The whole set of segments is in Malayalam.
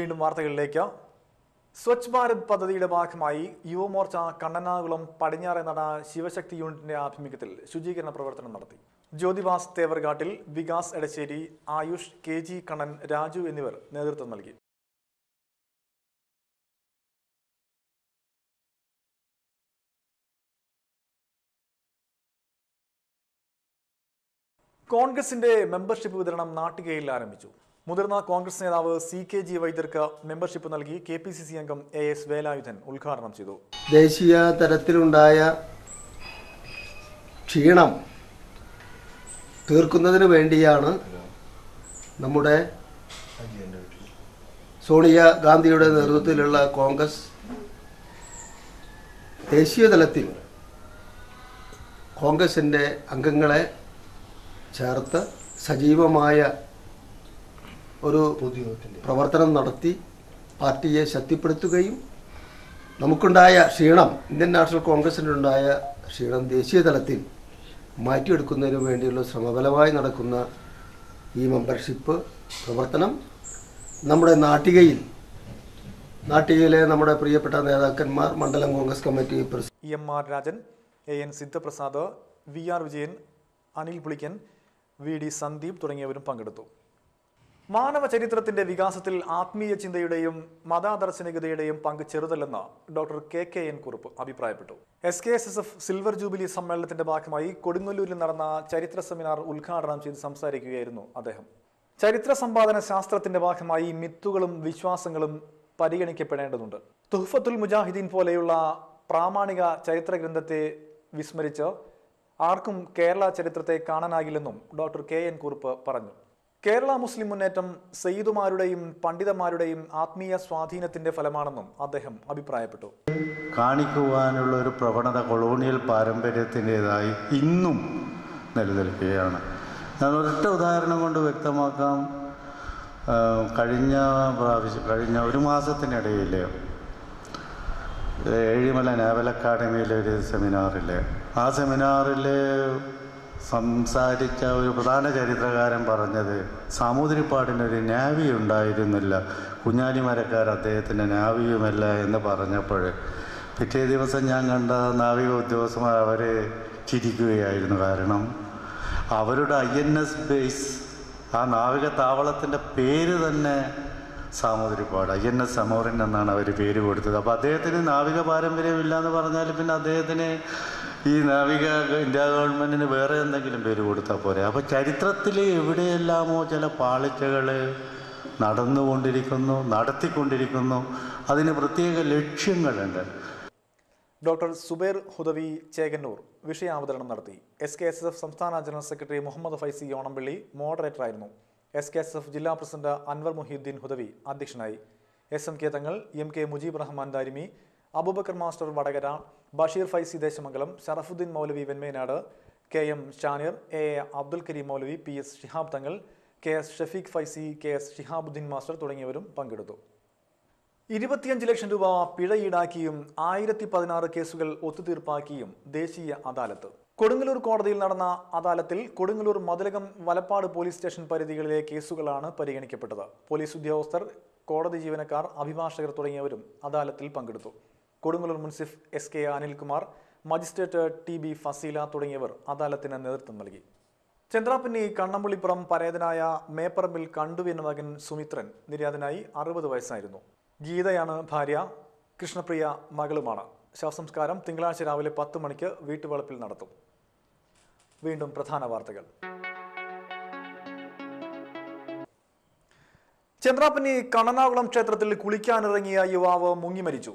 വീണ്ടും വാർത്തകളിലേക്ക് സ്വച്ഛ് ഭാരത് പദ്ധതിയുടെ ഭാഗമായി യുവമോർച്ച കണ്ണനാകുളം പടിഞ്ഞാറെ നട ശിവശക്തി യൂണിറ്റിന്റെ ആഭിമുഖ്യത്തിൽ ശുചീകരണ പ്രവർത്തനം നടത്തി ജ്യോതിബാസ് തേവർഘാട്ടിൽ വികാസ് എടശ്ശേരി ആയുഷ് കെ ജി കണ്ണൻ രാജു എന്നിവർ നേതൃത്വം നൽകി കോൺഗ്രസിന്റെ മെമ്പർഷിപ്പ് വിതരണം നാട്ടികയിൽ ആരംഭിച്ചു മുതിർന്ന കോൺഗ്രസ് നേതാവ് സി കെ ജി വൈദ്യർക്ക് മെമ്പർഷിപ്പ് നൽകി കെ പി സി സി അംഗം എ എസ് വേലായുധൻ ഉദ്ഘാടനം ചെയ്തു ദേശീയ തലത്തിലുണ്ടായ ക്ഷീണം തീർക്കുന്നതിന് വേണ്ടിയാണ് നമ്മുടെ സോണിയ ഗാന്ധിയുടെ നേതൃത്വത്തിലുള്ള കോൺഗ്രസ് ദേശീയ തലത്തിൽ കോൺഗ്രസിൻ്റെ അംഗങ്ങളെ ചേർത്ത് സജീവമായ ഒരു പ്രവർത്തനം നടത്തി പാർട്ടിയെ ശക്തിപ്പെടുത്തുകയും നമുക്കുണ്ടായ ക്ഷീണം ഇന്ത്യൻ നാഷണൽ കോൺഗ്രസിനുണ്ടായ ക്ഷീണം ദേശീയ തലത്തിൽ മാറ്റിയെടുക്കുന്നതിന് വേണ്ടിയുള്ള ശ്രമഫലമായി നടക്കുന്ന ഈ മെമ്പർഷിപ്പ് പ്രവർത്തനം നമ്മുടെ നാട്ടികയിൽ നാട്ടികയിലെ നമ്മുടെ പ്രിയപ്പെട്ട നേതാക്കന്മാർ മണ്ഡലം Congress committee president E M R Rajan A N Sidhaprasad V R Vijayan Anil Pulikkan V D Sandeep തുടങ്ങിയവരും പങ്കെടുത്തു മാനവ ചരിത്രത്തിന്റെ വികാസത്തിൽ ആത്മീയ ചിന്തയുടെയും മതാദർശനികതയുടെയും പങ്ക് ചെറുതല്ലെന്ന് doctor K K N Kurup അഭിപ്രായപ്പെട്ടു S K S S F silver jubilee സമ്മേളനത്തിന്റെ ഭാഗമായി കൊടുങ്ങല്ലൂരിൽ നടന്ന ചരിത്ര സെമിനാർ ഉദ്ഘാടനം ചെയ്ത് സംസാരിക്കുകയായിരുന്നു അദ്ദേഹം ചരിത്ര സമ്പാദന ശാസ്ത്രത്തിന്റെ ഭാഗമായി മിത്തുകളും വിശ്വാസങ്ങളും പരിഗണിക്കപ്പെടേണ്ടതുണ്ട് തുഹഫത്തുൽ മുജാഹിദീൻ പോലെയുള്ള പ്രാമാണിക ചരിത്ര ഗ്രന്ഥത്തെ വിസ്മരിച്ച് ആർക്കും കേരള ചരിത്രത്തെ കാണാനാകില്ലെന്നും ഡോക്ടർ കെ എൻ കുറുപ്പ് പറഞ്ഞു കേരള മുസ്ലിം മുന്നേറ്റം സയ്യിദുമാരുടെയും പണ്ഡിതന്മാരുടെയും ആത്മീയ സ്വാധീനത്തിന്റെ ഫലമാണെന്നും അദ്ദേഹം അഭിപ്രായപ്പെട്ടു കാണിക്കുവാനുള്ള ഒരു പ്രവണത കൊളോണിയൽ പാരമ്പര്യത്തിൻ്റെതായി ഇന്നും നിലനിൽക്കുകയാണ് ഞാൻ ഒരൊറ്റ ഉദാഹരണം കൊണ്ട് വ്യക്തമാക്കാം ആ, കഴിഞ്ഞ പ്രാവശ്യം കഴിഞ്ഞ ഒരു മാസത്തിനിടയിൽ ഏഴിമല നാവൽ അക്കാഡമിയിലെ ഒരു സെമിനാറിൽ ആ സെമിനാറിൽ സംസാരിച്ച ഒരു പ്രധാന ചരിത്രകാരൻ പറഞ്ഞത് സാമൂതിരിപ്പാടിനൊരു നാവി ഉണ്ടായിരുന്നില്ല കുഞ്ഞാലി മരക്കാർ അദ്ദേഹത്തിൻ്റെ നാവിയുമല്ല എന്ന് പറഞ്ഞപ്പോൾ പിറ്റേ ദിവസം ഞാൻ കണ്ട നാവിക ഉദ്യോഗസ്ഥന്മാർ അവർ ചിരിക്കുകയായിരുന്നു കാരണം അവരുടെ ഐ എൻ എസ് ബേസ് ആ നാവിക താവളത്തിൻ്റെ പേര് തന്നെ Samoothirippad I N S Zamorin എന്നാണ് അവർ പേര് കൊടുത്തത് അപ്പോൾ അദ്ദേഹത്തിന് നാവിക പാരമ്പര്യമില്ല എന്ന് പറഞ്ഞാൽ പിന്നെ അദ്ദേഹത്തിന് ഈ നാവിക ഇന്ത്യ ഗവൺമെൻറ്റിന് വേറെ എന്തെങ്കിലും പേര് കൊടുത്താൽ പോരെ അപ്പോൾ ചരിത്രത്തിൽ എവിടെയെല്ലാമോ ചില പാളിച്ചകൾ നടന്നുകൊണ്ടിരിക്കുന്നു നടത്തിക്കൊണ്ടിരിക്കുന്നു അതിന് പ്രത്യേക ലക്ഷ്യങ്ങളുണ്ട് ഡോക്ടർ സുബൈർ ഹുദവി ചേകന്നൂർ വിഷയാവതരണം നടത്തി എസ് കെ എസ് എഫ് സംസ്ഥാന ജനറൽ സെക്രട്ടറി മുഹമ്മദ് ഫൈസി ഓണംപള്ളി മോഡറേറ്ററായിരുന്നു എസ് കെ എസ് എഫ് ജില്ലാ പ്രസിഡന്റ് അൻവർ മുഹീദ്ദീൻ ഹുദവി അധ്യക്ഷനായി S M K Thangal M K Mujeeb Rahman Darimi Abubakar master Vadakara Basheer Faizy Desamangalam Sharafuddin Moulavi Venmenad K M Shanir A A Abdul Kareem Moulavi P S Shihab Thangal K S Shafeeq Faizy K S Shihabuddin master തുടങ്ങിയവരും പങ്കെടുത്തു ഇരുപത്തിയഞ്ച് ലക്ഷം രൂപ പിഴ ഈടാക്കിയും ആയിരത്തി പതിനാറ് കേസുകൾ ഒത്തുതീർപ്പാക്കിയും ദേശീയ അദാലത്ത് കൊടുങ്ങല്ലൂർ കോടതിയിൽ നടന്ന അദാലത്തിൽ കൊടുങ്ങല്ലൂർ മതിലകം വലപ്പാട് പോലീസ് സ്റ്റേഷൻ പരിധികളിലെ കേസുകളാണ് പരിഗണിക്കപ്പെട്ടത് പോലീസ് ഉദ്യോഗസ്ഥർ കോടതി ജീവനക്കാർ അഭിഭാഷകർ തുടങ്ങിയവരും അദാലത്തിൽ പങ്കെടുത്തു കൊടുങ്ങല്ലൂർ മുൻസിഫ് S K Anilkumar magistrate T B Faseela തുടങ്ങിയവർ അദാലത്തിന് നേതൃത്വം നൽകി ചന്ദ്രാപ്പന്നി കണ്ണമ്പള്ളിപ്പുറം പരേതനായ മേപ്പറമ്പിൽ കണ്ടുവിന്റെ മകൻ സുമിത്രൻ നിര്യാതനായി അറുപത് വയസ്സായിരുന്നു ഗീതയാണ് ഭാര്യ കൃഷ്ണപ്രിയ മകളുമാണ് ശവസംസ്കാരം തിങ്കളാഴ്ച രാവിലെ പത്ത് മണിക്ക് വീട്ടുവളപ്പിൽ നടത്തും വീണ്ടും പ്രധാന വാർത്തകൾ ചന്ദ്രാപ്പന്നി കണ്ണനാകുളം ക്ഷേത്രത്തിൽ കുളിക്കാനിറങ്ങിയ യുവാവ് മുങ്ങി മരിച്ചു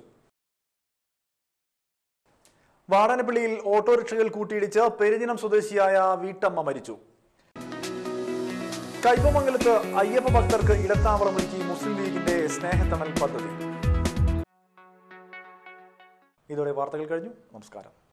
വാടനപ്പള്ളിയിൽ ഓട്ടോറിക്ഷകൾ കൂട്ടിയിടിച്ച് പെരിഞ്ഞിനം സ്വദേശിയായ വീട്ടമ്മ മരിച്ചു കൈപ്പമംഗലത്ത് അയ്യപ്പ ഭക്തർക്ക് ഇടത്താവളമൊരുക്കി മുസ്ലിം ലീഗിന്റെ സ്നേഹത്തണൽ പദ്ധതി ഇതോടെ വാർത്തകൾ കഴിഞ്ഞു നമസ്കാരം